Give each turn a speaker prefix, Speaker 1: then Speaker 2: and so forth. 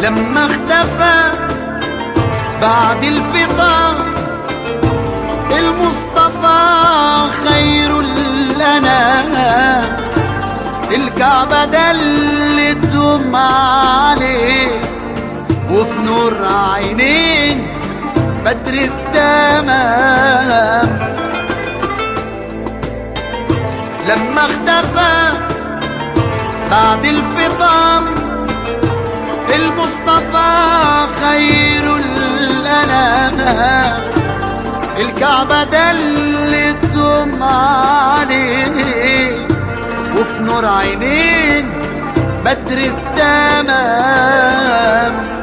Speaker 1: لما اختفى بعد الفطار المصطفى خير لنا الكعبة دلتهم عليه وفي نور عينين بدر التمام لما اختفى بعد الفطام المصطفى خير الأنام الكعبة دلتهم عليه وفي نور عينين بدر التمام